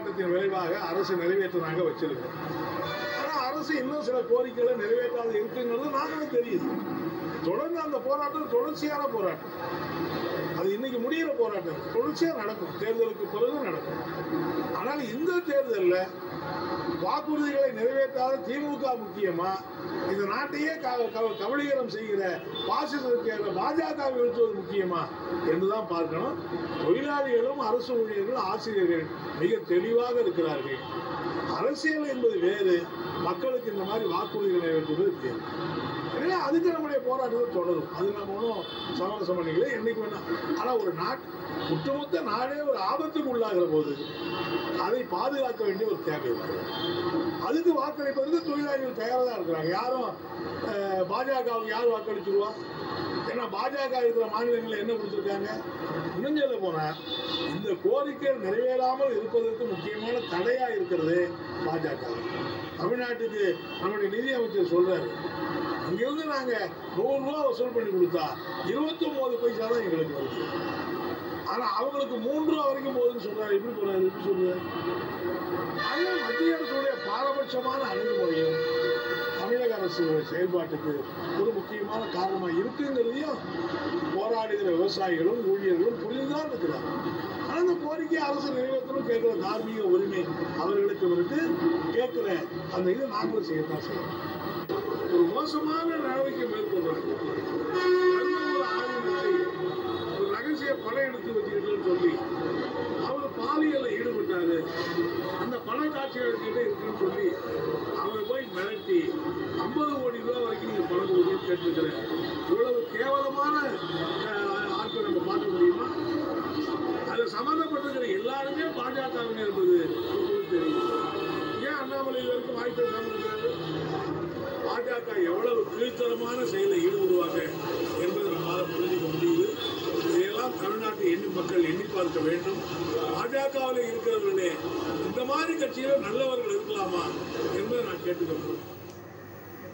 போராட்டத்தின் விளைவாக அரசு நிறைவேற்றினாங்க வச்சிருக்கோம் ஆனா அரசு இன்னும் சில கோரிக்கைகளை நிறைவேற்றாது இருக்குங்கிறது நாங்களும் தெரியுது தொடர்ந்து அந்த போராட்டம் தொடர்ச்சியான போராட்டம் அது இன்னைக்கு முடிகிற போராட்டம் தொடர்ச்சியா நடக்கும் தேர்தலுக்கு பிறகு நடக்கும் ஆனால் இந்த தேர்தலில் வாக்குறுதிகளை நிறைவேற்றாத திமுக முக்கியமா இந்த நாட்டையே க- க- கபலீகரம் செய்கிற பாசிசத்துக்கு பாஜக வீழ்த்துவது முக்கியமா என்றுதான் பார்க்கணும் தொழிலாளிகளும் அரசு ஊழியர்கள் ஆசிரியர்கள் மிக தெளிவாக இருக்கிறார்கள் அரசியல் என்பது வேறு மக்களுக்கு இந்த மாதிரி வாக்குறுதிகளை நிறைவேற்றுவது வேறு எனவே அதுக்கு நம்முடைய போராட்டத்தை தொடரும் அது நம்ம ஒன்றும் சமரசம் பண்ணிக்கல என்னைக்கு வேணா ஆனால் ஒரு நாட் ஒட்டுமொத்த நாடே ஒரு ஆபத்துக்கு உள்ளாகிற போது அதை பாதுகாக்க வேண்டிய ஒரு தேவை இருக்கிறது அதுக்கு வாக்களிப்பதற்கு தொழிலாளிகள் தயாராக தான் இருக்கிறாங்க யாரும் அஹ், பாஜகவுக்கு யார் வாக்களிச்சிருவா ஏன்னா பாஜக இருக்கிற மாநிலங்களில் என்ன கொடுத்துருக்காங்க இன்னும் சொல்ல போனா இந்த கோரிக்கைகள் நிறைவேறாமல் இருப்பதற்கு முக்கியமான தடையா இருக்கிறது பாஜக தமிழ்நாட்டுக்கு நம்முடைய நிதியமைச்சர் சொல்றாரு அங்கிருந்து நாங்க நூறு ரூபா வசூல் பண்ணி கொடுத்தா இருபத்தி ஒன்பது பைசா தான் எங்களுக்கு வருது ஆனா அவங்களுக்கு மூன்று ரூபா வரைக்கும் போகுதுன்னு சொல்றாரு எப்படி போறாரு எப்படி சொல்றாரு ஆனா மத்திய அரசுடைய பாரபட்சமான அணுகுமுறையும் தமிழக அரசு செயல்பாட்டுக்கு ஒரு முக்கியமான காரணமா இருக்குங்கிறதையும் போராடுகிற விவசாயிகளும் ஊழியர்களும் புரிந்துதான் இருக்கிறார் ஆனா அந்த கோரிக்கை அரசு நிறைவேற்றணும் கேட்கிற தார்மீக உரிமை அவர்களுக்கு இருக்கு கேட்கிற அந்த இதை நாங்களும் செய்யத்தான் செய்யணும் ஒரு மோசமான நடவடிக்கை மேற்கொள்றாங்க தர்மபுர ஆதீனத்தை ஒரு ரகசிய படம் எடுத்து வச்சுக்கிட்டுன்னு சொல்லி அவர் பாலியலில் ஈடுபட்டாரு அந்த பண காட்சிகள் கிட்ட இருக்குன்னு சொல்லி அவரை போய் மிரட்டி ஐம்பது கோடி ரூபாய் வரைக்கும் நீங்க பணம் கொடுக்கணும்னு கேட்டுக்கிறேன் இவ்வளவு கேவலமான அஹ், ஆட்களை நம்ம பார்க்க முடியுமா அதில் சம்மந்தப்பட்டிருக்கிற எல்லாருமே பாஜகவினர் என்பது உங்களுக்கு தெரியும் ஏன் அண்ணாமலை இது வரைக்கும் வாய்ப்பு பேசாமல் இருக்கிறாரு பாஜக எவ்வளவு கீழ்த்தரமான செயலில் ஈடுபடுவாங்க என்பதை நம்மால் புரிஞ்சுக்க முடியுது இதையெல்லாம் தமிழ்நாட்டு எண்ணி மக்கள் எண்ணி பார்க்க வேண்டும் பாஜகவில் இருக்கிறவர்களே இந்த மாதிரி கட்சியில நல்லவர்கள் இருக்கலாமா என்பதை நான் கேட்டுக்கிறேன்